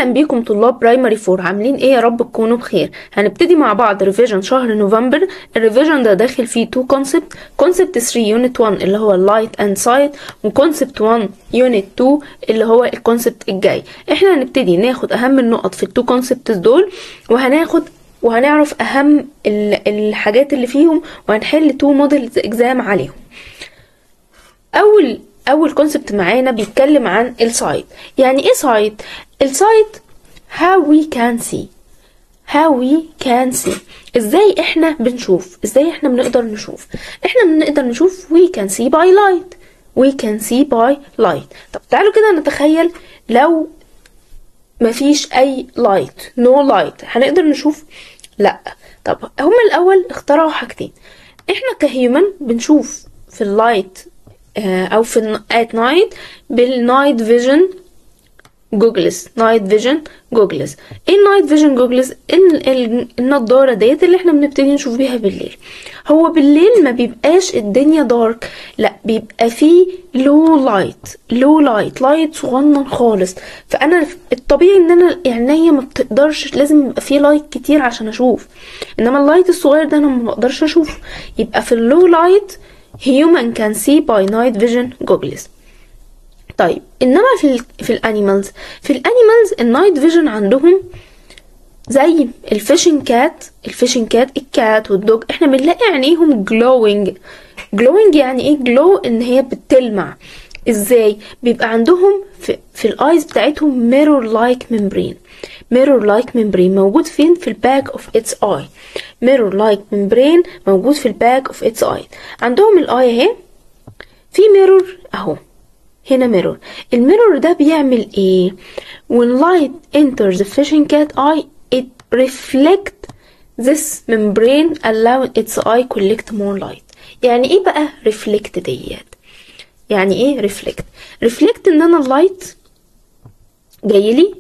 اهلا بيكم طلاب برايمري فور عاملين ايه يا رب تكونوا بخير هنبتدي مع بعض ريفيجن شهر نوفمبر الريفيجن ده داخل فيه تو كونسبت كونسبت 3 يونت 1 اللي هو اللايت اند سايد وكونسبت 1 يونت 2 اللي هو الكونسبت الجاي احنا هنبتدي ناخد اهم النقط في التو كونسبتس دول وهناخد وهنعرف اهم ال- الحاجات اللي فيهم وهنحل تو موديلز اكزام عليهم اول اول كونسبت معانا بيتكلم عن السايد يعني ايه سايد السايد how we can see how we can see ازاي احنا بنشوف ازاي احنا بنقدر نشوف احنا بنقدر نشوف we can see by light we can see by light طب تعالوا كده نتخيل لو مفيش اي لايت نو لايت هنقدر نشوف لا طب هما الاول اخترعوا حاجتين احنا كهيومن بنشوف في اللايت آه، او في ات نايت بالنايت فيجن جوجلز نايت فيجن جوجلز ايه النايت فيجن جوجلز ال- ال- النضاره ديت اللي احنا بنبتدي نشوف بيها بالليل هو بالليل ما بيبقاش الدنيا دارك لا بيبقى فيه لو لايت لو لايت لايت صغنن خالص فانا الطبيعي ان انا عينيا ما بتقدرش لازم يبقى فيه لايت كتير عشان اشوف انما اللايت الصغير ده انا ما بقدرش اشوفه يبقى في اللو لايت human can see by night vision goggles طيب انما في ال في الانيمالز في الانيمالز النايت فيجن عندهم زي الفيشنج كات الفيشنج كات الكات والدوج احنا بنلاقي عينيهم glowing glowing يعني ايه glow ان هي بتلمع ازاي بيبقى عندهم في, في الايز بتاعتهم mirror like membrane mirror like membrane موجود فين في الباك اوف its eye mirror like membrane موجود في الباك اوف its eye عندهم الاي اهي في mirror اهو هنا ميرور الميرور ده بيعمل ايه when light enters the fishing cat eye it reflect this membrane allow its eye collect more light يعني ايه بقى reflect ديت يعني ايه reflect reflect ان انا اللايت جايلي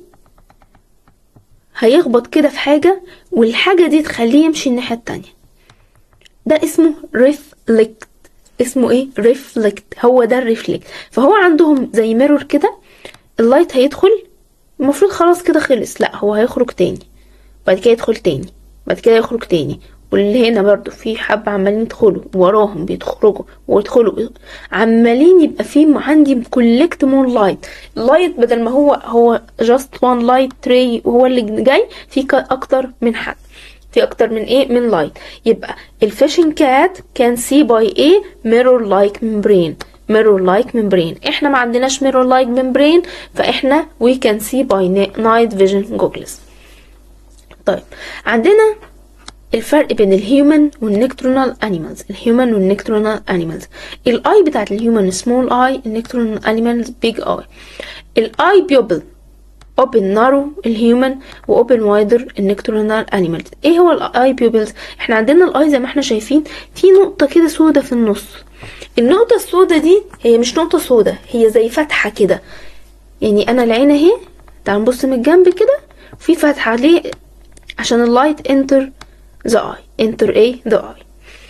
هيخبط كده في حاجة والحاجة دي تخليه يمشي الناحية التانية ده اسمه reflect اسمه ايه ريفلكت هو ده الريفلكت فهو عندهم زي ميرور كده اللايت هيدخل المفروض خلاص كده خلص لا هو هيخرج تاني بعد كده يدخل تاني بعد كده يخرج تاني واللي هنا برضو في حبة عمالين يدخلوا وراهم بيخرجوا ويدخلوا عمالين يبقى في عندي كولكت مور لايت اللايت بدل ما هو هو جاست وان لايت تري وهو اللي جاي في ك- اكتر من حد في اكتر من ايه من لايت يبقى الفيشنج كات كان سي باي ايه ميرور لايك ممبرين ميرور لايك ممبرين احنا ما عندناش ميرور لايك ممبرين فاحنا وي كان سي باي نايت فيجن جوجلز طيب عندنا الفرق بين الهيومن والنكترونال انيمالز الهيومن والنكترونال انيمالز الاي بتاعت الهيومن سمول اي النكترونال انيمالز بيج اي الاي بيوبل open narrow الهيومن و open wider النكترونال animals ايه هو الاي بيوبلز احنا عندنا الاي زي ما احنا شايفين في نقطة كده سودة في النص النقطة السودة دي هي مش نقطة سودة هي زي فتحة كده يعني انا العين اهي تعال نبص من الجنب كده في فتحة ليه عشان اللايت enter the eye enter ايه the eye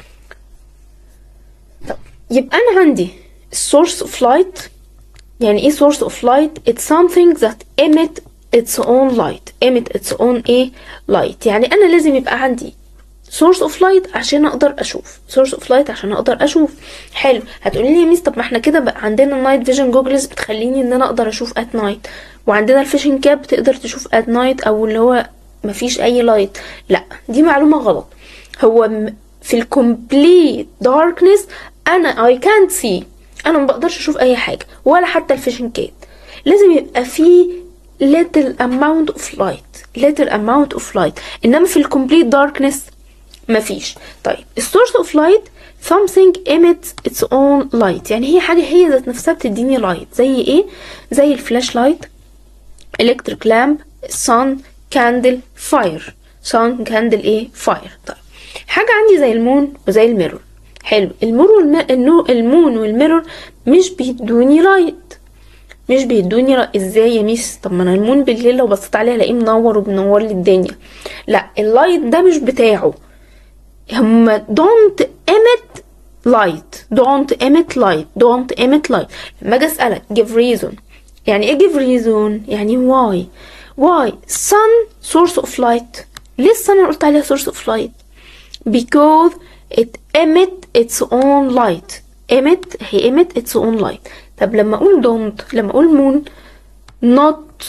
طب يبقى انا عندي source of light يعني ايه source of light it's something that emit its own light emit its own ايه light يعني انا لازم يبقى عندي source of light عشان اقدر اشوف source of light عشان اقدر اشوف حلو هتقولي لي يا ميس طب ما احنا كده بقى عندنا النايت فيجن جوجلز بتخليني ان انا اقدر اشوف at night وعندنا الفيشنج كاب بتقدر تشوف at night او اللي هو مفيش اي لايت لا دي معلومة غلط هو م- في الكومبليت داركنس انا اي كانت سي انا ما بقدرش اشوف اي حاجه ولا حتى الفيشن كات لازم يبقى في little amount of light little amount of light انما في الكومبليت داركنس مفيش طيب السورس اوف لايت something emits its own light يعني هي حاجه هي ذات نفسها بتديني لايت زي ايه زي الفلاش لايت electric lamp sun candle fire sun candle ايه fire طيب حاجة عندي زي المون وزي الميرور حلو المون والم... النو- المون والميرور مش بيدوني لايت مش بيدوني لايت ازاي يا ميس طب ما انا المون بالليل لو بصيت عليه الاقيه منور وبنور لي الدنيا لا اللايت ده مش بتاعه هما don't emit light don't emit light don't emit light لما اجي اسالك give reason يعني ايه give reason يعني why why sun source of light ليه السن أنا قلت عليها source of light because it emit its own light emit هي emit its own light طب لما اقول don't لما اقول moon not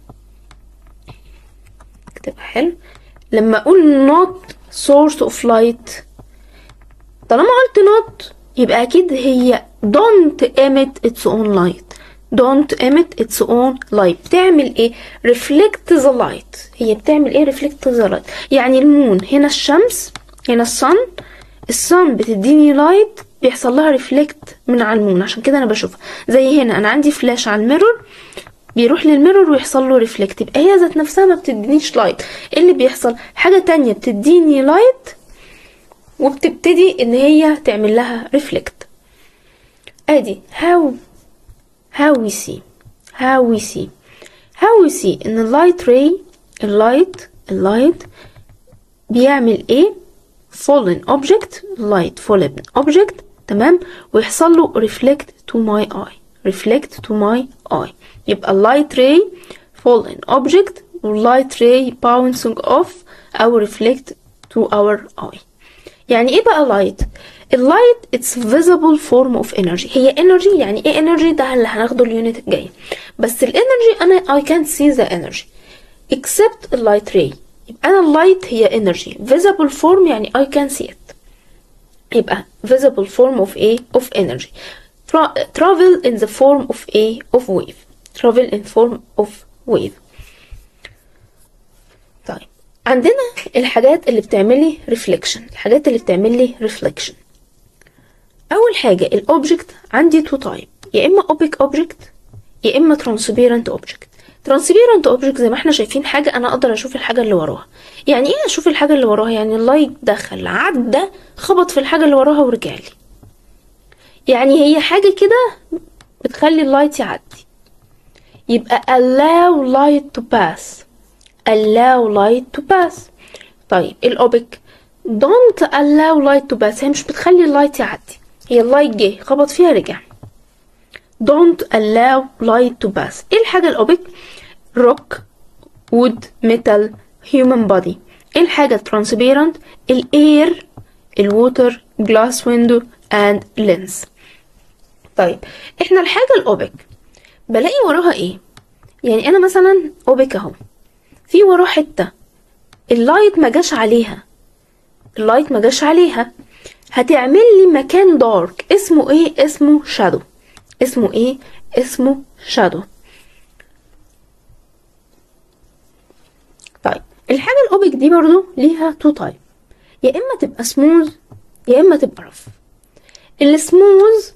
اكتبها حلو لما اقول not source of light طالما قلت not يبقى اكيد هي don't emit its own light don't emit its own light بتعمل ايه reflect the light هي بتعمل ايه reflect the light يعني المون هنا الشمس هنا الصن الصن بتديني لايت بيحصل لها ريفلكت من على المون عشان كده انا بشوفها زي هنا انا عندي فلاش على الميرور بيروح للميرور ويحصل له ريفلكت يبقى هي ذات نفسها ما بتدينيش لايت ايه اللي بيحصل حاجه تانية بتديني لايت وبتبتدي ان هي تعمل لها ريفلكت ادي how how we see how we see how we see ان اللايت ray اللايت اللايت بيعمل ايه fallen object light fallen object تمام ويحصل له reflect to my eye reflect to my eye يبقى light ray fallen object light ray bouncing off أو reflect to our eye يعني ايه بقى light اللايت it's visible form of energy هي energy يعني ايه energy ده اللي هناخده اليونت الجاي بس الانرجي انا I can't see the energy except اللايت ray يبقى انا اللايت هي energy visible form يعني I can see it يبقى visible form of a of energy Tra travel in the form of a of wave travel in form of wave طيب عندنا الحاجات اللي بتعملي reflection الحاجات اللي بتعملي reflection اول حاجه الاوبجكت عندي تو تايب يا اما اوبك اوبجكت يا اما ترانسبيرنت اوبجكت ترانسبيرنت اوبجكت زي ما احنا شايفين حاجه انا اقدر اشوف الحاجه اللي وراها يعني ايه اشوف الحاجه اللي وراها يعني اللايت دخل عدى خبط في الحاجه اللي وراها ورجع لي يعني هي حاجه كده بتخلي اللايت يعدي يبقى allow light to pass allow light to pass طيب الاوبك don't allow light to pass هي مش بتخلي اللايت يعدي هي اللايت جه خبط فيها رجع don't allow light to pass ايه الحاجة الأوبك rock wood metal human body ايه الحاجة transparent الاير الووتر glass window and lens طيب احنا الحاجة الأوبك بلاقي وراها ايه يعني انا مثلا اوبك اهو في وراه حتة اللايت ما جاش عليها اللايت ما جاش عليها هتعمل لي مكان دارك اسمه ايه اسمه شادو اسمه ايه اسمه شادو طيب الحاجة الأوبك دي برضو ليها تو تايب يا إما تبقى سموز يا إما تبقى رف السموز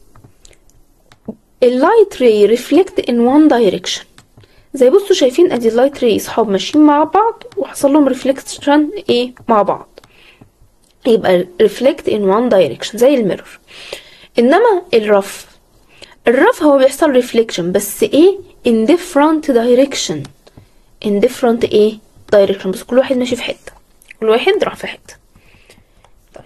اللايت راي ريفلكت ان وان دايركشن زي بصوا شايفين ادي اللايت راي صحاب ماشيين مع بعض وحصل لهم ريفلكشن ايه مع بعض يبقى ريفلكت ان وان دايركشن زي الميرور انما الرف الرف هو بيحصل ريفليكشن بس ايه in different direction in different ايه direction بس كل واحد ماشي في حتة كل واحد راح في حتة طيب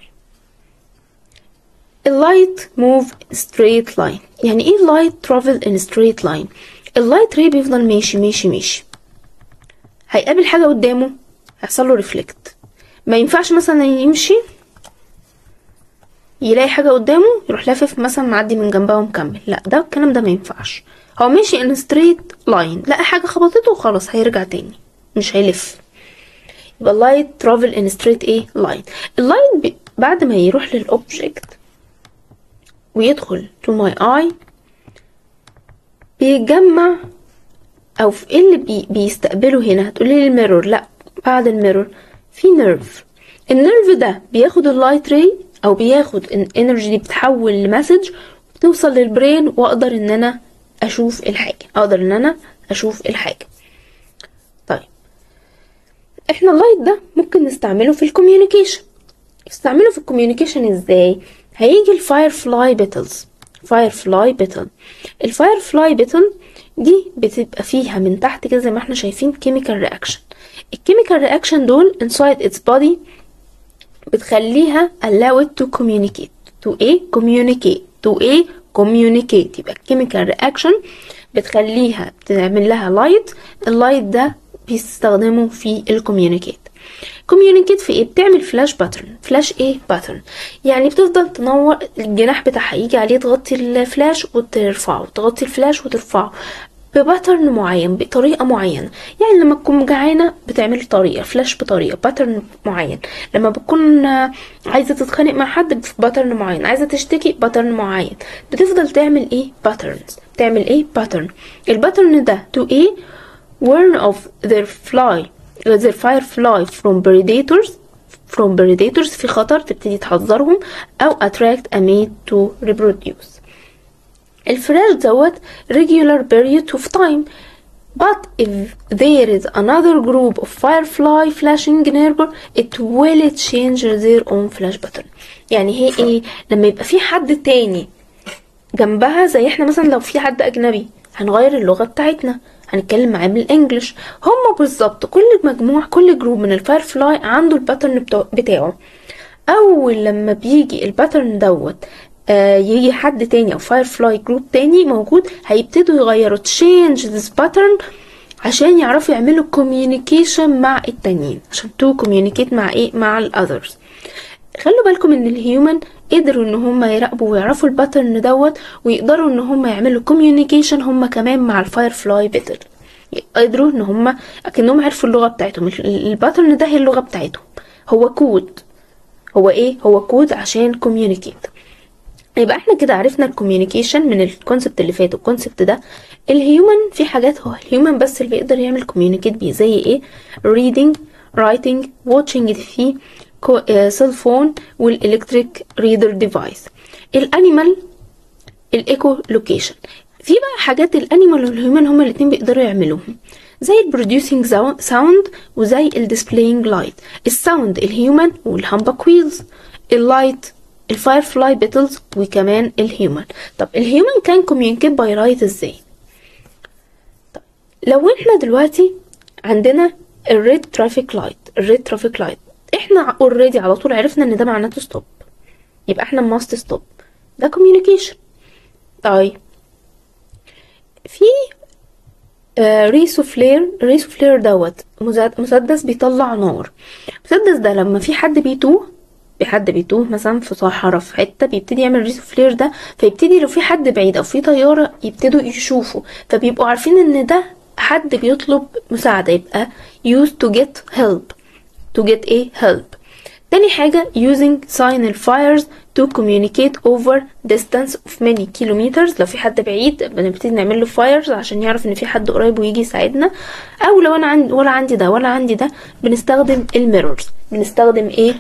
اللايت move straight line يعني ايه light travel in straight line اللايت راي بيفضل ماشي ماشي ماشي هيقابل حاجة قدامه هيحصل له ريفلكت ما ينفعش مثلا يمشي يلاقي حاجة قدامه يروح لافف مثلا معدي من جنبها ومكمل لا ده الكلام ده ما ينفعش هو ماشي ان ستريت لاين لقى حاجة خبطته وخلاص هيرجع تاني مش هيلف يبقى اللايت ترافل ان ستريت ايه لاين اللايت بي بعد ما يروح للاوبجكت ويدخل to my eye بيتجمع او في ايه اللي بي بيستقبله هنا هتقولي لي الميرور لا بعد الميرور في نيرف النيرف ده بياخد اللايت راي او بياخد الانرجي دي بتحول لمسج بتوصل للبرين واقدر ان انا اشوف الحاجه اقدر ان انا اشوف الحاجه طيب احنا اللايت ده ممكن نستعمله في الكوميونيكيشن نستعمله في الكوميونيكيشن ازاي هيجي الفاير فلاي بيتلز فاير فلاي بيتل الفاير فلاي بيتل دي بتبقى فيها من تحت كده زي ما احنا شايفين كيميكال رياكشن الكيميكال رياكشن دول inside its body بتخليها allow it to communicate to a communicate to a communicate يبقى الكيميكال رياكشن بتخليها بتعمل لها لايت اللايت ده بيستخدموا في الكوميونيكيت كوميونيكيت في ايه بتعمل فلاش باترن فلاش ايه باترن يعني بتفضل تنور الجناح بتاعها يجي عليه تغطي الفلاش وترفعه تغطي الفلاش وترفعه بباترن معين بطريقة معينة يعني لما تكون جعانة بتعمل طريقة فلاش بطريقة باترن معين لما بتكون آه، عايزة تتخانق مع حد باترن معين عايزة تشتكي باترن معين بتفضل تعمل ايه باترنز تعمل ايه باترن الباترن ده to ايه warn of their fly their firefly from predators from predators في خطر تبتدي تحذرهم أو attract a mate to reproduce الفراش دوت regular period of time but if there is another group of firefly flashing nearby it will change their own flash pattern يعني هي ايه لما يبقى في حد تاني جنبها زي احنا مثلا لو في حد اجنبي هنغير اللغة بتاعتنا هنتكلم معاه بالانجلش هما بالظبط كل مجموع كل جروب من الفاير فلاي عنده الباترن بتاع- بتاعه اول لما بيجي الباترن دوت آه يجي حد تاني او فاير فلاي جروب تاني موجود هيبتدوا يغيروا change this pattern عشان يعرفوا يعملوا communication مع التانيين عشان تو communicate مع ايه مع الاذرز خلوا بالكم ان الهيومن قدروا ان هم يراقبوا ويعرفوا الباترن دوت ويقدروا ان هم يعملوا كوميونيكيشن هم كمان مع الفاير فلاي بيتر قدروا ان هم اكنهم عرفوا اللغه بتاعتهم ال- الباترن ده هي اللغه بتاعتهم هو كود هو ايه هو كود عشان كوميونيكيت يبقى احنا كده عرفنا الكوميونيكيشن من الكونسبت اللي فات والكونسبت ده الهيومن في حاجات هو الهيومن بس اللي بيقدر يعمل كوميونيكيت بيه زي ايه reading writing watching في سيل فون والالكتريك ريدر ديفايس الانيمال الايكو لوكيشن في بقى حاجات الانيمال والهيومن هما الاتنين بيقدروا يعملوهم زي البروديوسينج ساوند وزي الديسبلاينج لايت الساوند الهيومن والهامبك ويلز اللايت الفاير فلاي بيتلز وكمان الهيومن طب الهيومن كان كوميونيكيت باي رايت ازاي طب لو احنا دلوقتي عندنا الريد ترافيك لايت الريد ترافيك لايت احنا اوريدي على طول عرفنا ان ده معناته ستوب يبقى احنا ماست ستوب ده كوميونيكيشن طيب في آه ريسو فلير ريسو فلير دوت مزاد- مسدس بيطلع نار المسدس ده لما في حد بيتوه في حد بيتوه مثلا في صحراء في حته بيبتدي يعمل ريسو فلير ده فيبتدي لو في حد بعيد او في طياره يبتدوا يشوفوا فبيبقوا عارفين ان ده حد بيطلب مساعده يبقى use to get help to get a help تاني حاجة using signal fires to communicate over distance of many kilometers لو في حد بعيد بنبتدي نعمل له fires عشان يعرف ان في حد قريب ويجي يساعدنا او لو انا عندي ولا عندي ده ولا عندي ده بنستخدم الميرورز بنستخدم ايه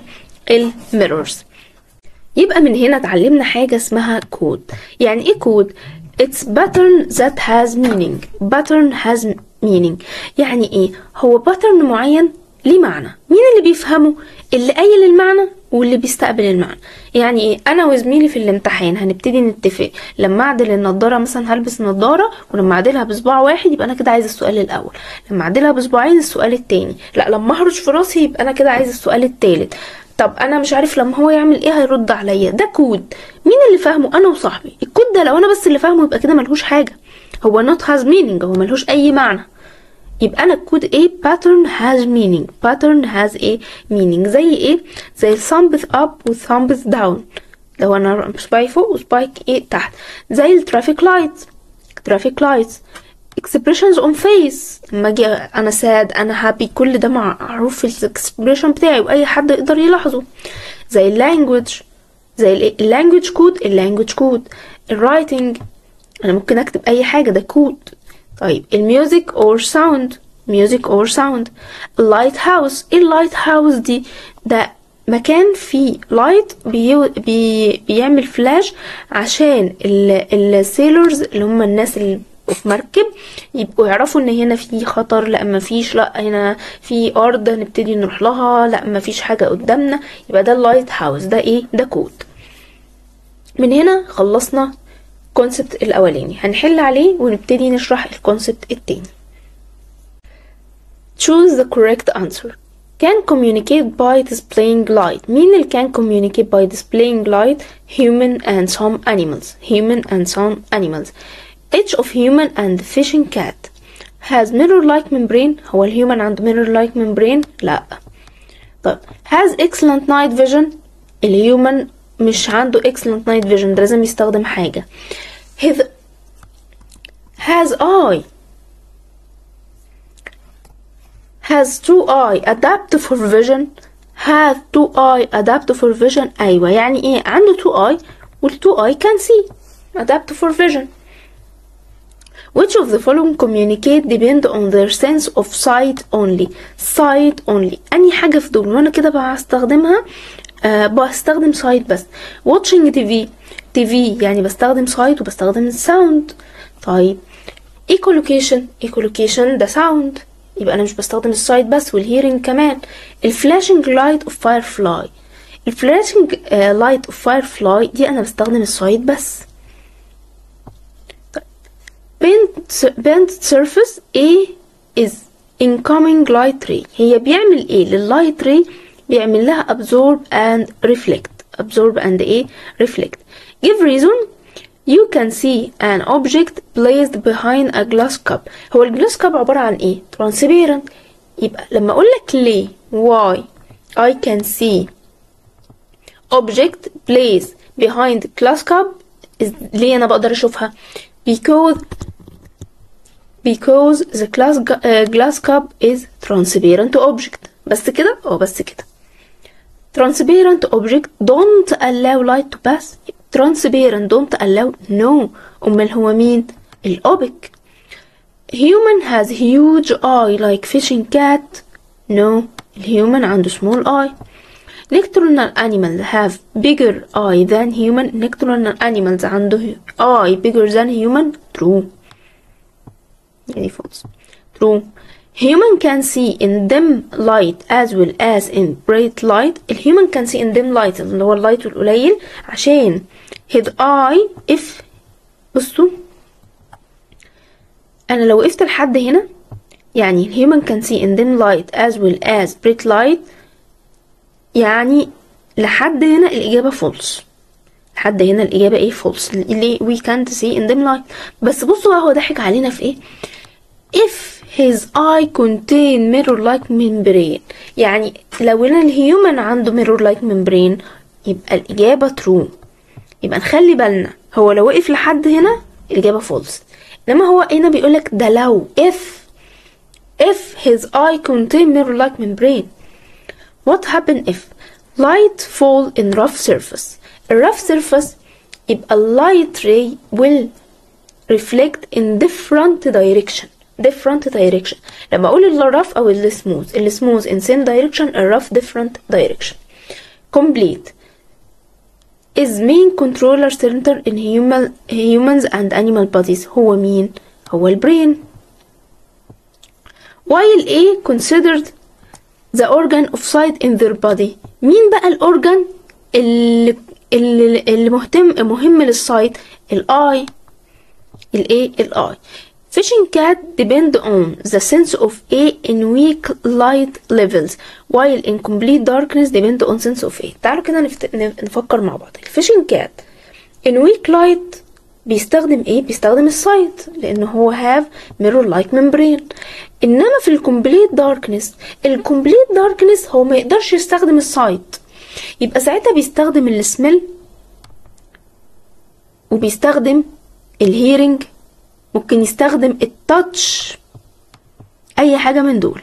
الميرورز يبقى من هنا اتعلمنا حاجة اسمها كود يعني ايه كود It's pattern that has meaning pattern has meaning يعني ايه هو pattern معين ليه معنى مين اللي بيفهمه اللي قايل المعنى واللي بيستقبل المعنى يعني ايه انا وزميلي في الامتحان هنبتدي نتفق لما اعدل النضاره مثلا هلبس نضاره ولما اعدلها بصباع واحد يبقى انا كده عايز السؤال الاول لما اعدلها بصباعين السؤال التاني لا لما اهرش في راسي يبقى انا كده عايز السؤال التالت طب انا مش عارف لما هو يعمل ايه هيرد عليا ده كود مين اللي فاهمه انا وصاحبي الكود ده لو انا بس اللي فاهمه يبقى كده ملهوش حاجه هو not has meaning هو ملهوش اي معنى يبقى انا الكود ايه pattern has meaning pattern has a meaning زي ايه زي thumbs up و thumbs down لو انا صباعي فوق وصباعي ايه تحت زي الترافيك لايتس traffic lights expressions on face لما اجي انا sad انا happy كل ده معروف في الاكسبريشن بتاعي واي حد يقدر يلاحظه زي اللانجوج زي اللانجوج كود اللانجوج كود الرايتنج انا ممكن اكتب اي حاجه ده كود طيب الميوزك اور ساوند ميوزك اور ساوند اللايت هاوس ايه اللايت هاوس دي ده مكان فيه لايت بي بي بيعمل فلاش عشان السيلورز اللي هم الناس اللي في مركب يبقوا يعرفوا ان هنا في خطر لا ما فيش لا هنا في ارض نبتدي نروح لها لا ما فيش حاجه قدامنا يبقى ده اللايت هاوس ده ايه ده كود من هنا خلصنا الكونسبت الاولاني هنحل عليه ونبتدي نشرح الكونسبت التاني choose the correct answer can communicate by displaying light مين اللي can communicate by displaying light human and some animals human and some animals each of human and fishing cat has mirror like membrane هو الهيومن عنده mirror like membrane لا طيب has excellent night vision الهيومن مش عنده excellent night vision ده لازم يستخدم حاجة his has eye has two eye adapt for vision has two eye adapt for vision أيوة يعني إيه عنده two eye وال two eye can see adapt for vision Which of the following communicate depend on their sense of sight only sight only أني حاجة في دول وأنا كده بستخدمها آه بستخدم sight بس watching TV TV يعني بستخدم sight وبستخدم sound طيب echolocation echolocation ده sound يبقى أنا مش بستخدم السايت بس والهيرنج كمان الفلاشنج لايت اوف فاير فلاي الفلاشنج لايت اوف فاير فلاي دي أنا بستخدم السايت بس bent bent surface A is incoming light ray هي بيعمل ايه لللايت ray بيعمل لها absorb and reflect absorb and ايه reflect give reason you can see an object placed behind a glass cup هو الجلاس cup عبارة عن ايه transparent يبقى لما اقول لك ليه why I can see object placed behind glass cup is ليه انا بقدر اشوفها because because the glass, uh, glass cup is transparent object بس كده اه بس كده transparent object don't allow light to pass transparent don't allow no امال هو مين الاوبك human has huge eye like fishing cat no الهيومن عنده small eye nocturnal animals have bigger eye than human nocturnal animals عنده eye bigger than human true يعني false true human can see in dim light as well as in bright light الhuman can see in dim light اللي هو اللايت القليل عشان his eye if بصوا انا لو وقفت لحد هنا يعني human can see in dim light as well as bright light يعني لحد هنا الإجابة false لحد هنا الإجابة إيه false ليه we can't see in dim light بس بصوا هو ضحك علينا في إيه if his eye contain mirror like membrane يعني لو ان الهيومن عنده mirror like membrane يبقى الإجابة true يبقى نخلي بالنا هو لو وقف لحد هنا الإجابة false إنما هو هنا بيقولك ده لو if if his eye contain mirror like membrane what happen if light fall in rough surface a rough surface يبقى light ray will reflect in different direction different direction لما اقول الرف او السموث السموث in same direction الرف different direction complete is main controller center in human, humans and animal bodies هو مين هو البرين while A considered the organ of sight in their body مين بقى الأورجان اللي اللي, اللي مهتم مهم للسايت الاي الايه الاي Fishing cat depend on the sense of A in weak light levels while in complete darkness depend on sense of A تعالوا كده نفت... نفكر مع بعض الفيشنج كات in weak light بيستخدم ايه بيستخدم السايت لان هو have mirror like membrane انما في الكومبليت داركنس الكومبليت داركنس هو ما يقدرش يستخدم السايت يبقى ساعتها بيستخدم السميل وبيستخدم الهيرنج ممكن يستخدم التاتش اي حاجه من دول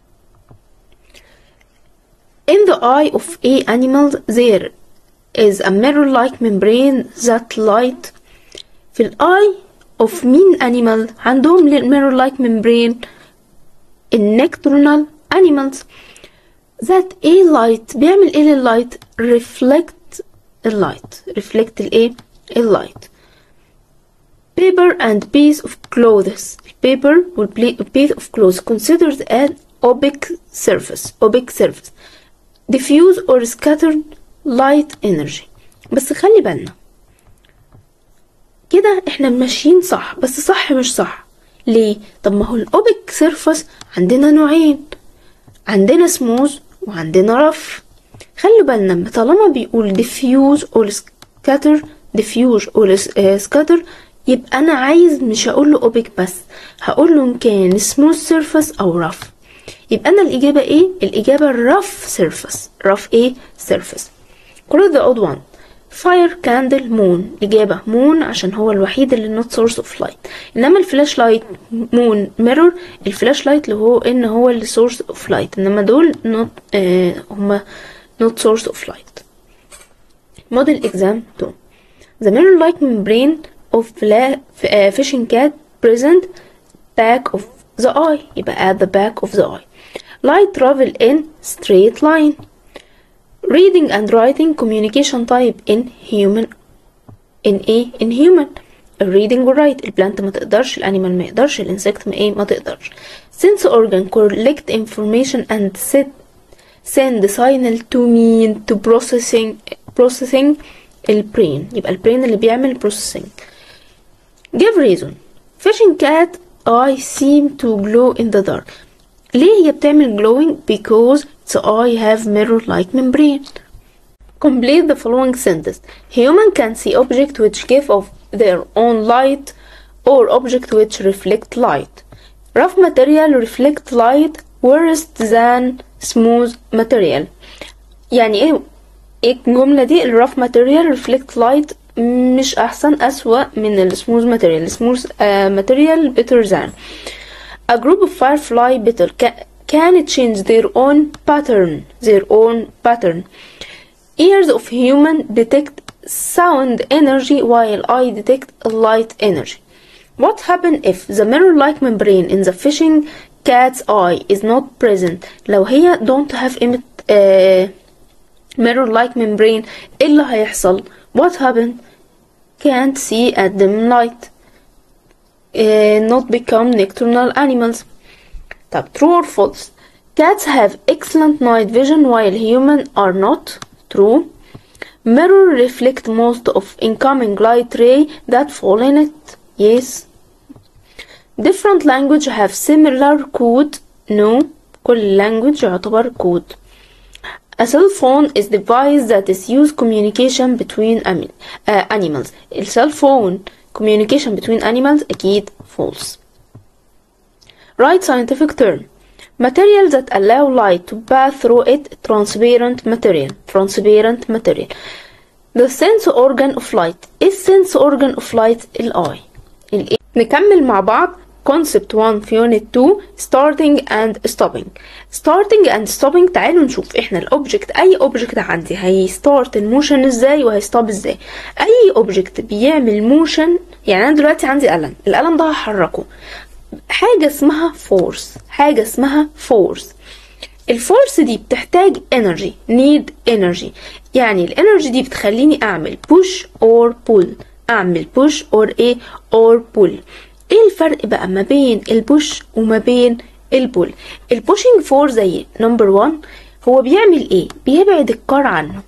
in the eye of a animal there is a mirror like membrane that light في الاي of مين animal عندهم mirror like membrane النكترونال animals that a light بيعمل ايه لللايت reflect اللايت reflect الايه اللايت paper and piece of clothes paper will piece of clothes considered an opaque surface opaque surface diffuse or scattered light energy بس خلي بالنا كده احنا ماشيين صح بس صح مش صح ليه طب ما هو الاوبك سيرفس عندنا نوعين عندنا سموز وعندنا رف خلوا بالنا طالما بيقول diffuse or scatter diffuse or scatter يبقى انا عايز مش هقول له اوبك بس هقول له ان كان سموث سيرفيس او رف يبقى انا الاجابه ايه الاجابه الرف سيرفيس رف ايه سيرفيس correct the odd one fire candle moon الإجابة moon عشان هو الوحيد اللي not source of light إنما الفلاش لايت moon mirror الفلاش لايت اللي هو إن هو اللي source of light إنما دول not آه هما not source of light model exam 2 the mirror like membrane of fla- uh, fishing cat present back of the eye يبقى at the back of the eye light travel in straight line reading and writing communication type in human in ايه in human reading و write البلانت ما تقدرش الانيمال ما يقدرش الانسكت ما ايه ما تقدرش sense organ collect information and set send signal to mean to processing processing البرين يبقى البرين اللي بيعمل processing give reason fishing cat eye seem to glow in the dark ليه هي بتعمل glowing because the eye have mirror like membrane complete the following sentence human can see object which give off their own light or object which reflect light rough material reflect light worse than smooth material يعني ايه ايه الجملة دي ال rough material reflect light مش احسن اسوأ من ال smooth material smooth uh, material better than a group of firefly beetle ca- can change their own pattern their own pattern ears of human detect sound energy while eye detect light energy what happens if the mirror-like membrane in the fishing cat's eye is not present لو هي don't have emit, uh, mirror-like membrane ايه اللي هيحصل what happened can't see at dim light uh, not become nocturnal animals طب true or false cats have excellent night vision while human are not true mirror reflect most of incoming light ray that fall in it yes different language have similar code no كل language يعتبر code A cell phone is device that is used communication between ami- uh, animals. ال cell phone communication between animals أكيد false. Right scientific term. Material that allow light to pass through it transparent material. Transparent material. The sense organ of light. إيه sense organ of light الeye. ال نكمل مع بعض concept 1 في unit 2 starting and stopping starting and stopping تعالوا نشوف احنا الاوبجكت اي اوبجكت عندي هيستارت الموشن ازاي وهيستوب ازاي اي اوبجكت بيعمل موشن يعني انا دلوقتي عندي قلم القلم ده هحركه حاجة اسمها فورس حاجة اسمها فورس الفورس دي بتحتاج energy need energy يعني الانرجي دي بتخليني اعمل push or pull اعمل push or ايه or pull ايه الفرق بقى ما بين البوش وما بين البول البوشنج فور زي نمبر 1 هو بيعمل ايه بيبعد الكار عنه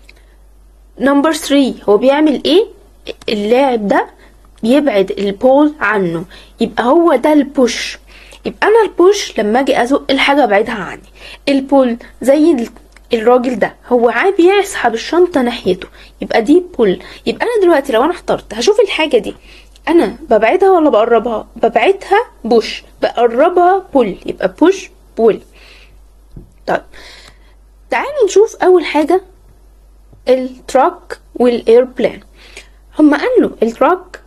نمبر 3 هو بيعمل ايه اللاعب ده بيبعد البول عنه يبقى هو ده البوش يبقى انا البوش لما اجي ازق الحاجه ابعدها عني البول زي ال- الراجل ده هو عادي يسحب الشنطه ناحيته يبقى دي بول يبقى انا دلوقتي لو انا اخترت هشوف الحاجه دي انا ببعدها ولا بقربها ببعدها بوش بقربها بول يبقى بوش بول طيب تعالوا نشوف اول حاجه التراك والايربلان هما قالوا التراك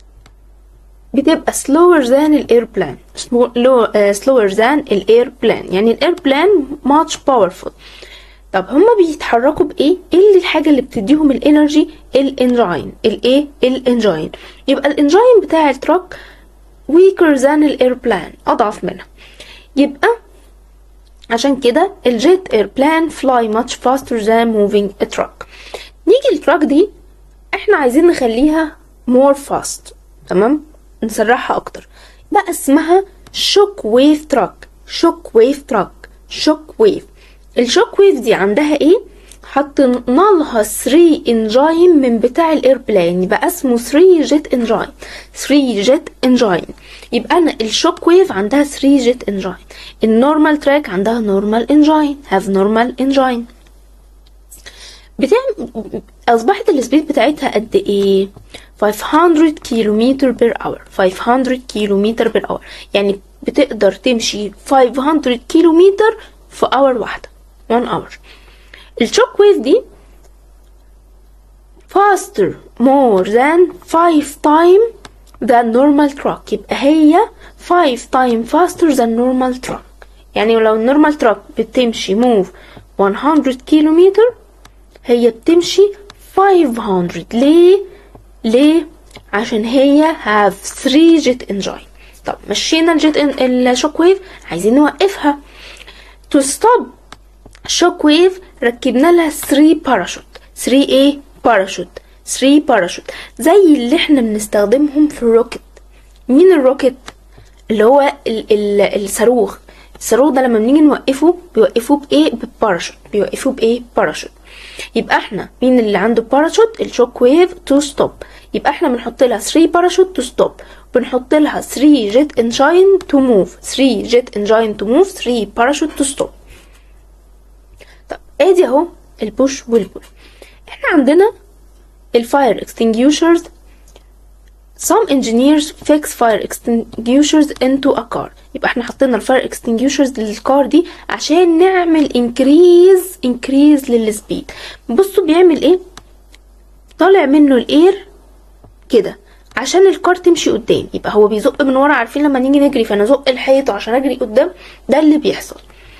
بتبقى slower than الايربلان slower than الايربلان يعني الايربلان much powerful طب هما بيتحركوا بايه ايه اللي الحاجه اللي بتديهم الانرجي الانجين الايه الانجين يبقى الانجين بتاع التراك weaker than الايربلان اضعف منها يبقى عشان كده الجيت ايربلان fly much faster than moving a truck نيجي التراك دي احنا عايزين نخليها more fast تمام نسرعها اكتر بقى اسمها شوك ويف تراك شوك ويف تراك شوك ويف الشوك ويف دي عندها ايه حطينا لها 3 انجاين من بتاع الايربلان يبقى اسمه 3 جيت انجاين 3 جيت انجاين يبقى انا الشوك ويف عندها 3 جيت انجاين النورمال تراك عندها نورمال انجاين هاف نورمال انجاين بتعمل اصبحت السبيد بتاعتها قد ايه 500 كيلومتر بير اور 500 كيلومتر بير اور يعني بتقدر تمشي 500 كيلومتر في اور واحدة 1 اور الشوك ويف دي faster more than 5 time than normal truck يبقى هي 5 time faster than normal truck يعني لو النورمال تراك بتمشي موف 100 كيلومتر هي بتمشي 500 ليه ليه عشان هي have 3 جيت انجين طب مشينا الجيت الشوك ويف عايزين نوقفها to stop شوك ويف ركبنا لها 3 باراشوت 3 ايه باراشوت 3 باراشوت زي اللي احنا بنستخدمهم في الروكت مين الروكت اللي هو ال ال الصاروخ الصاروخ ده لما بنيجي نوقفه بيوقفوه بايه بباراشوت بيوقفوه بايه باراشوت يبقى احنا مين اللي عنده باراشوت الشوك ويف تو ستوب يبقى احنا بنحط لها 3 باراشوت تو ستوب بنحط لها 3 جيت انجين تو موف 3 جيت انجين تو موف 3 باراشوت تو ستوب طب ادي اهو البوش والبول احنا عندنا الفاير extinguishers some engineers fix fire extinguishers into a car يبقى احنا حطينا الفاير extinguishers للكار دي عشان نعمل increase increase للسبيد بصوا بيعمل ايه طالع منه الاير كده عشان الكار تمشي قدام يبقى هو بيزق من ورا عارفين لما نيجي نجري فانا ازق الحيط عشان اجري قدام ده اللي بيحصل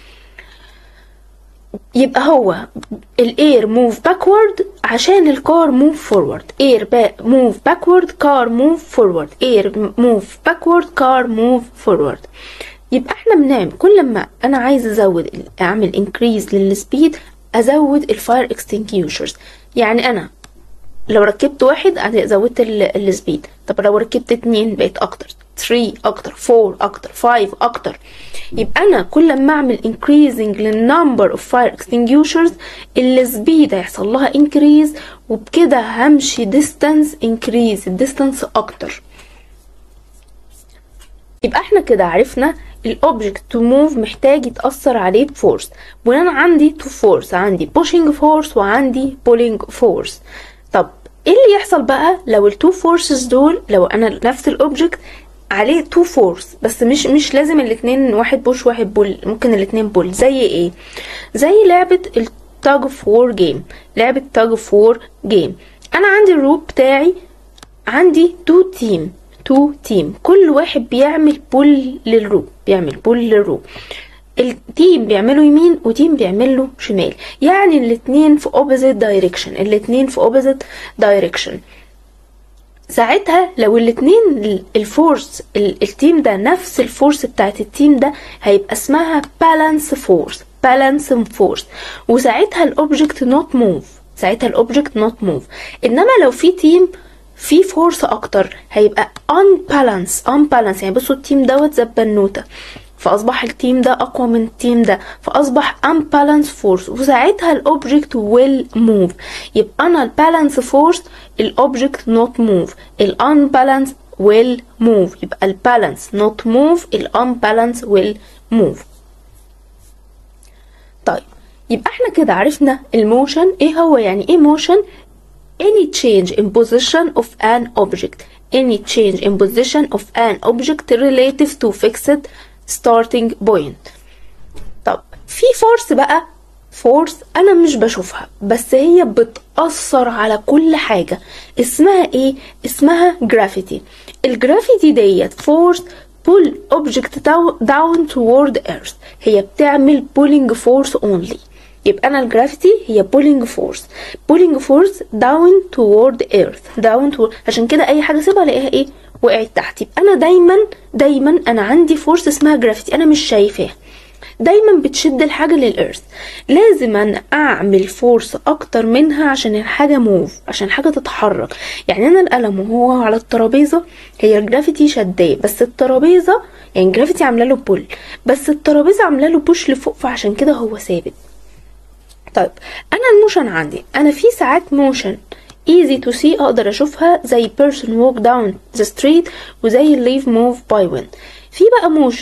يبقى هو الاير موف باكورد عشان الكار موف فورورد اير موف باكورد كار موف فورورد اير موف باكورد كار موف فورورد يبقى احنا بنعمل كل ما انا عايز ازود اعمل انكريز للسبيد ازود الفاير اكستنكيوشرز يعني انا لو ركبت واحد زودت السبيد طب لو ركبت اتنين بقيت اكتر 3 اكتر 4 اكتر 5 اكتر يبقى انا كل ما اعمل increasing للنمبر of fire extinguishers السبيد هيحصل لها increase وبكده همشي distance increase الديستانس اكتر يبقى احنا كده عرفنا الاوبجكت تو موف محتاج يتأثر عليه بفورس وانا عندي تو فورس عندي pushing فورس وعندي pulling فورس طب ايه اللي يحصل بقى لو التو فورسز دول لو انا نفس الاوبجكت عليه تو فورس بس مش مش لازم الاتنين واحد بوش واحد بول ممكن الاتنين بول زي ايه زي لعبة التاج اوف وور جيم لعبة تاج اوف وور جيم انا عندي الروب بتاعي عندي تو تيم تو تيم كل واحد بيعمل بول للروب بيعمل بول للروب التيم بيعملوا يمين وتيم بيعملوا شمال يعني الاتنين في opposite direction الاتنين في opposite direction ساعتها لو الاتنين الفورس التيم ده نفس الفورس بتاعت التيم ده هيبقى اسمها بالانس فورس بالانس فورس وساعتها الاوبجكت نوت موف ساعتها الاوبجكت نوت موف انما لو في تيم في فورس اكتر هيبقى unbalance unbalance يعني بصوا التيم دوت زي البنوته فاصبح التيم ده اقوى من التيم ده فاصبح unbalance force وساعتها الاوبجكت will move يبقى انا البالانس فورس الاوبجكت not move الانبالانس will move يبقى البالانس not move الانبالانس will move طيب يبقى احنا كده عرفنا الموشن ايه هو يعني ايه موشن any change in position of an object any change in position of an object relative to fixed starting point طب في فورس بقى فورس انا مش بشوفها بس هي بتأثر على كل حاجة اسمها ايه اسمها جرافيتي الجرافيتي ديت فورس pull object down toward earth هي بتعمل pulling force only يبقى انا الجرافيتي هي pulling force pulling force down toward earth down toward عشان كده اي حاجه سيبها الاقيها ايه وقعت تحت يبقى انا دايما دايما انا عندي فورس اسمها جرافيتي انا مش شايفاها دايما بتشد الحاجة للإرث لازم أنا أعمل فورس أكتر منها عشان الحاجة موف عشان الحاجة تتحرك يعني أنا القلم وهو على الترابيزة هي الجرافيتي شداه بس الترابيزة يعني الجرافيتي عاملة له بول بس الترابيزة عاملة له بوش لفوق فعشان كده هو ثابت طيب أنا الموشن عندي أنا في ساعات موشن easy to see اقدر اشوفها زي person walk down the street وزي leave move by wind في بقى motion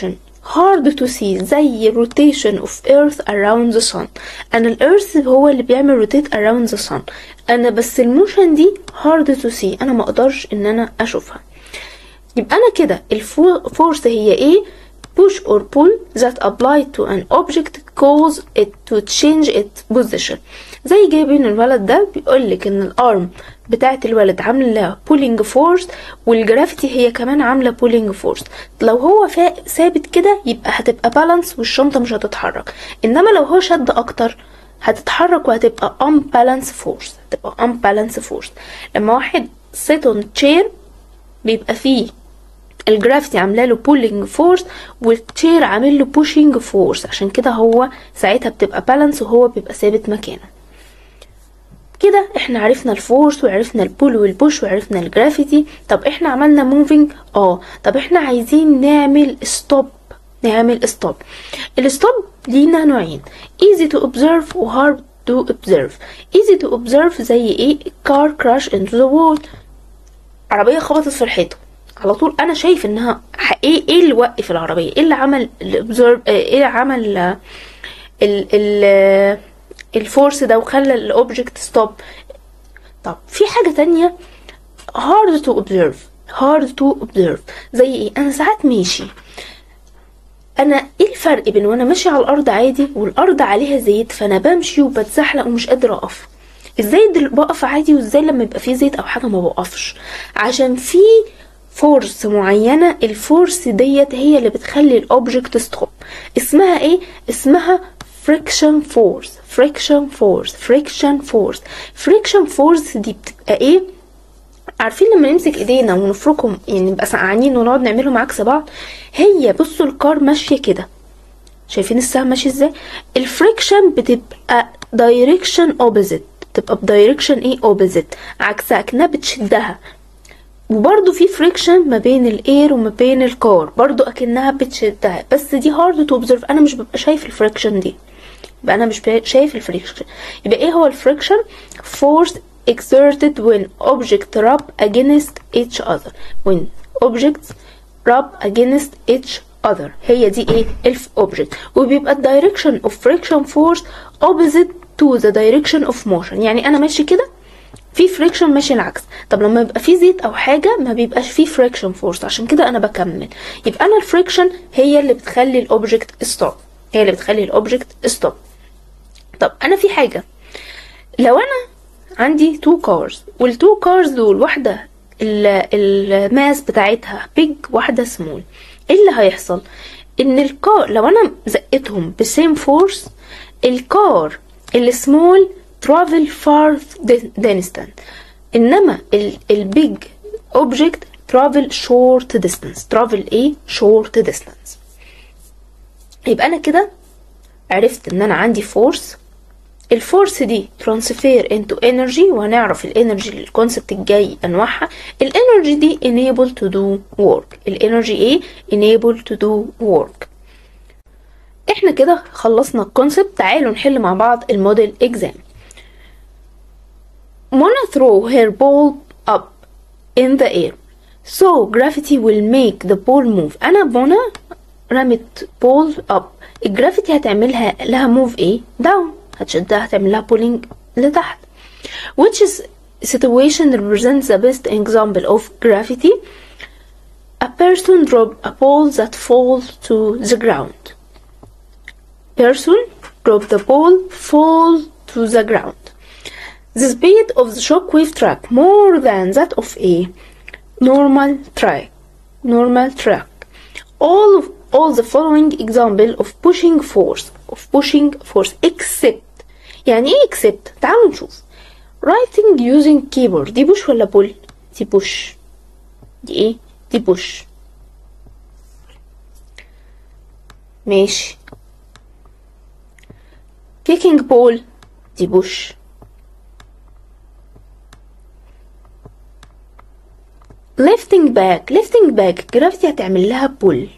hard to see زي rotation of earth around the sun انا الارث هو اللي بيعمل rotate around the sun انا بس الموشن دي hard to see انا ما اقدرش ان انا اشوفها يبقى انا كده الفورس هي ايه push or pull that apply to an object cause it to change its position زي جايبين الولد ده بيقولك ان الارم بتاعت الولد عامله pulling force والجرافيتي هي كمان عامله pulling force لو هو ثابت كده يبقى هتبقى بالانس والشنطه مش هتتحرك انما لو هو شد اكتر هتتحرك وهتبقى unbalance force هتبقى unbalance force لما واحد sit on chair بيبقى فيه الجرافيتي عامله له بولينج فورس والتشير عامل له بوشنج فورس عشان كده هو ساعتها بتبقى بالانس وهو بيبقى ثابت مكانه كده احنا عرفنا الفورس وعرفنا البول والبوش وعرفنا الجرافيتي طب احنا عملنا موفينج اه طب احنا عايزين نعمل ستوب نعمل ستوب الستوب لينا نوعين easy to observe و hard to observe easy to observe زي ايه car crash into the wall عربية خبطت في الحيطة على طول انا شايف انها ايه ايه اللي وقف العربيه ايه اللي عمل الابزورب ايه اللي عمل ال ال الفورس ده وخلى الاوبجكت ستوب طب في حاجه تانية hard to observe hard to observe زي ايه انا ساعات ماشي انا ايه الفرق بين وانا ماشي على الارض عادي والارض عليها زيت فانا بمشي وبتزحلق ومش قادره اقف ازاي بقف عادي وازاي لما يبقى فيه زيت او حاجه ما بقفش عشان في فورس معينة الفورس ديت هي اللي بتخلي الاوبجكت ستوب اسمها ايه اسمها friction force friction force friction force friction force دي بتبقى ايه عارفين لما نمسك ايدينا ونفركهم يعني نبقى سقعانين ونقعد نعملهم عكس بعض هي بصوا الكار ماشيه كده شايفين السهم ماشي ازاي الفريكشن بتبقى دايركشن اوبوزيت بتبقى بدايركشن ايه اوبوزيت عكسها كانها بتشدها وبرضو في فريكشن ما بين الاير وما بين الكار برضو اكنها بتشدها بس دي هارد تو اوبزرف انا مش ببقى شايف الفريكشن دي يبقى انا مش شايف الفريكشن يبقى ايه هو الفريكشن force exerted when object rub against each other when objects rub against each other هي دي ايه الف object وبيبقى الدايركشن of friction force opposite to the direction of motion يعني انا ماشي كده في فريكشن ماشي العكس طب لما يبقى في زيت او حاجه ما بيبقاش في فريكشن فورس عشان كده انا بكمل يبقى انا الفريكشن هي اللي بتخلي الاوبجكت ستوب هي اللي بتخلي الاوبجكت ستوب طب انا في حاجه لو انا عندي تو كارز والتو كارز دول واحده الماس بتاعتها بيج واحده سمول ايه اللي هيحصل ان الكار لو انا زقتهم بسيم فورس الكار السمول travel far distance انما البيج object travel short distance travel ايه short distance يبقى انا كده عرفت ان انا عندي فورس الفورس دي ترانسفير انتو انرجي وهنعرف الانرجي الكونسبت الجاي انواعها الانرجي دي enable to do work الانرجي ايه enable to do work احنا كده خلصنا الكونسبت تعالوا نحل مع بعض الموديل اكزام Mona throw her ball up in the air so gravity will make the ball move أنا منى رمت ball up الجرافيتي هتعملها لها موف ايه down هتشدها هتعمل لها pulling لتحت which is situation represents the best example of gravity a person drop a ball that falls to the ground person drop the ball fall to the ground the speed of the shockwave track more than that of a normal track normal track all of all the following example of pushing force of pushing force except يعني ايه except تعالوا نشوف writing using keyboard دي push ولا pull دي push دي ايه دي push ماشي kicking ball دي push lifting back lifting back gravity هتعمل لها pull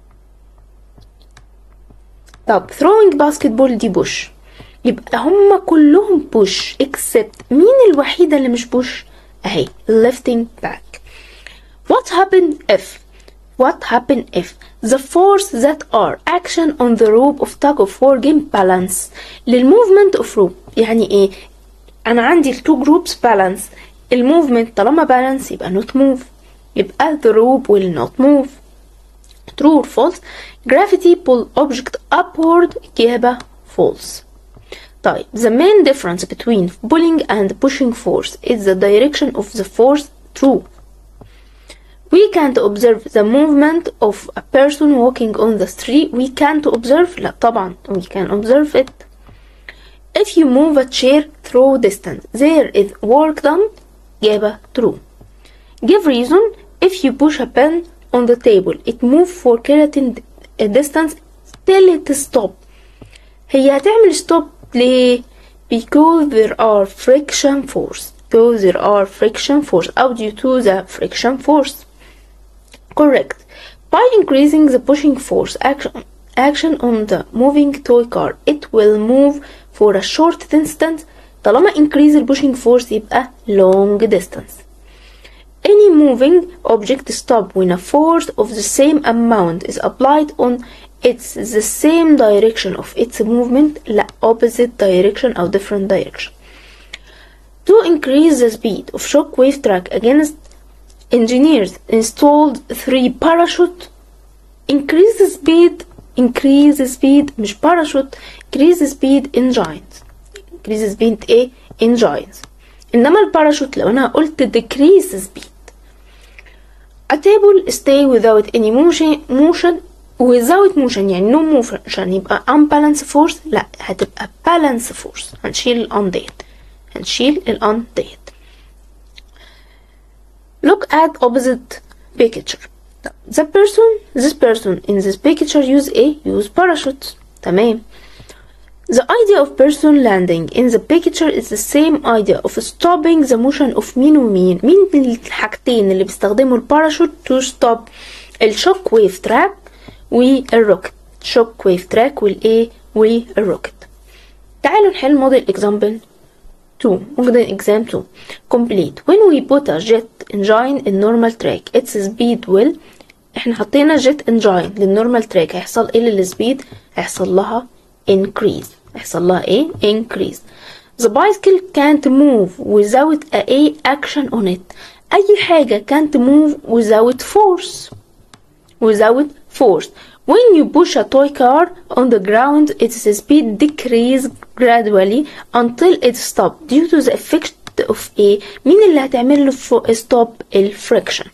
طب throwing basketball دي push يبقى هما كلهم push except مين الوحيدة اللي مش push اهي lifting back what happened if What happen if the force that are action on the rope of tug of war game balance للmovement of rope يعني ايه انا عندي ال two groups balance الموفمنت طالما balance يبقى not move يبقى the rope will not move true or false gravity pull object upward إجابة false طيب the main difference between pulling and pushing force is the direction of the force true we can't observe the movement of a person walking on the street we can't observe لا طبعا we can observe it if you move a chair through distance there is work done إجابة true give reason if you push a pen on the table it move for certain distance till it stop هي هتعمل stop ليه because there are friction force because there are friction force أو due to the friction force correct by increasing the pushing force action action on the moving toy car it will move for a short distance طالما increase the pushing force يبقى long distance any moving object stop when a force of the same amount is applied on its the same direction of its movement لا opposite direction أو different direction to increase the speed of shockwave track against engineers installed three parachute increase the speed increase the speed مش parachute increase the speed engines increase the speed ايه engines انما الباراشوت لو انا قلت decrease the speed a table stay without any motion motion without motion يعني no motion يبقى unbalance force لا هتبقى balance force هنشيل ال on ديت هنشيل ال on ديت look at opposite picture the person this person in this picture use a use parachute تمام The idea of person landing in the picture is the same idea of stopping the motion of مين ومين مين الحاجتين اللي بيستخدموا الباراشوت to stop الشوك ويف تراك والروكت شوك ويف تراك والايه والروكت تعالوا نحل موديل example 2 موديل exam 2 complete when we put a jet engine in normal track its speed will احنا حطينا jet engine للنورمال تراك هيحصل ايه للسبيد هيحصل لها increase هيحصل لها ايه increase the bicycle can't move without a, a action on it اي حاجة can't move without force without force when you push a toy car on the ground its speed decrease gradually until it stops due to the effect of a مين اللي هتعمل له stop الفريكشن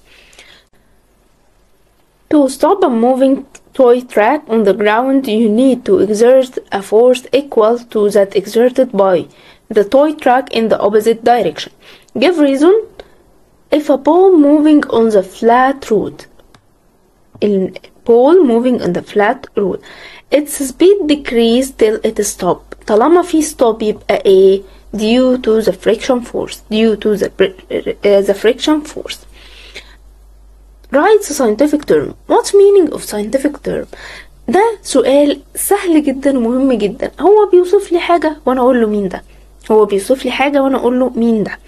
To stop a moving toy track on the ground, you need to exert a force equal to that exerted by the toy track in the opposite direction. Give reason. If a ball moving on the flat road, a ball moving on the flat road, its speed decrease till it stop. طالما في stop يبقى ايه? Due to the friction force. Due to the, uh, the friction force. Write the scientific term. What's meaning of scientific term? ده سؤال سهل جدا ومهم جدا هو بيوصف لي حاجة وانا اقول له مين ده هو بيوصف لي حاجة وانا اقول له مين ده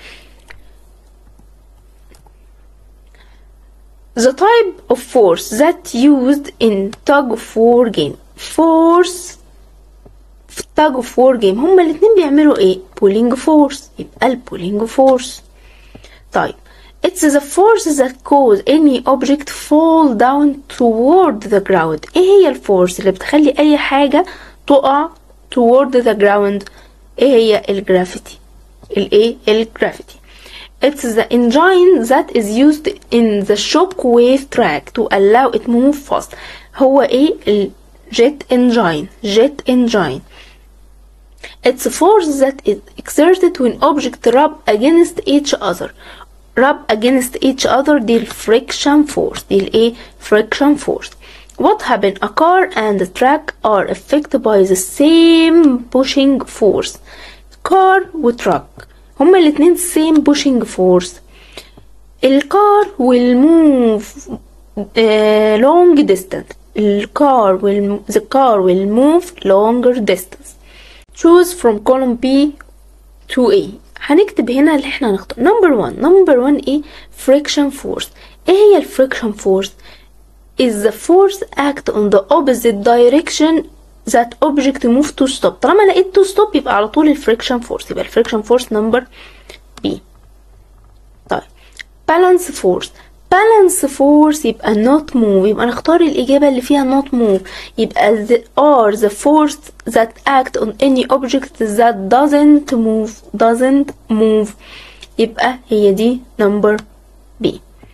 The type of force that used in tug of war game force في tug of war game هما الاتنين بيعملوا ايه pulling force يبقى ال pulling force طيب It's the force that cause any object fall down toward the ground. ايه هي الفورس اللي بتخلي اي حاجة تقع toward the ground؟ ايه هي الجرافيتي؟ الايه؟ الجرافيتي. It's the engine that is used in the shock wave track to allow it move fast. هو ايه؟ الجيت engine. jet engine. It's a force that is exerted when objects rub against each other. rub against each other دي friction force دي الايه friction force what happen a car and a track are affected by the same pushing force car و truck هما الاتنين same pushing force الكار will move uh, long distance الكار will the car will move longer distance choose from column B to A هنكتب هنا اللي احنا هنختار نمبر 1 نمبر 1 ايه friction force ايه هي الفريكشن فورس is the force act on the opposite direction that object move to stop طالما لقيت to stop يبقى على طول الفريكشن فورس يبقى الفريكشن فورس نمبر B طيب balance force balance force يبقى not move يبقى نختار الإجابة اللي فيها not move يبقى the are the force that act on any object that doesn't move doesn't move يبقى هي دي number B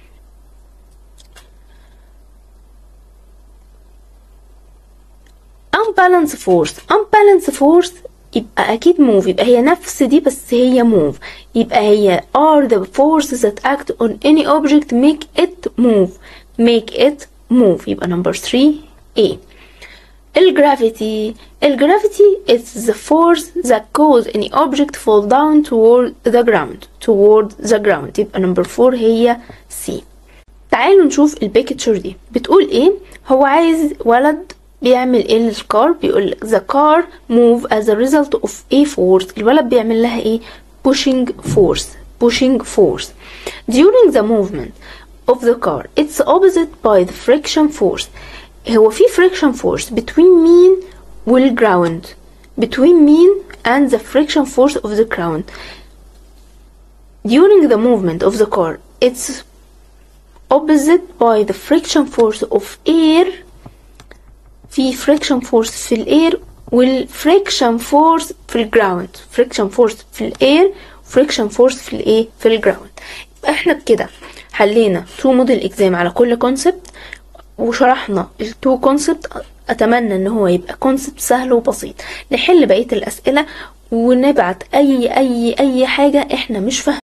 unbalance force unbalance force يبقى أكيد move يبقى هي نفس دي بس هي move يبقى هي are the forces that act on any object make it move make it move يبقى number 3 A الجرافيتي الجرافيتي is the force that cause any object fall down toward the ground toward the ground يبقى number 4 هي C تعالوا نشوف البيكتشر دي بتقول ايه هو عايز ولد بيعمل ايه للكار بيقول لك the car move as a result of a force الولد بيعمل لها ايه pushing force pushing force during the movement of the car it's opposite by the friction force هو في friction force between mean والground between mean and the friction force of the ground during the movement of the car it's opposite by the friction force of air في friction force في الاير والفريكشن فورس في الجراوند فريكشن فورس في الاير فريكشن فورس في الايه في الجراوند احنا بكده حلينا تو موديل اكزام على كل كونسبت وشرحنا التو كونسبت اتمنى ان هو يبقى كونسبت سهل وبسيط نحل بقيه الاسئله ونبعت اي اي اي حاجه احنا مش فاهمين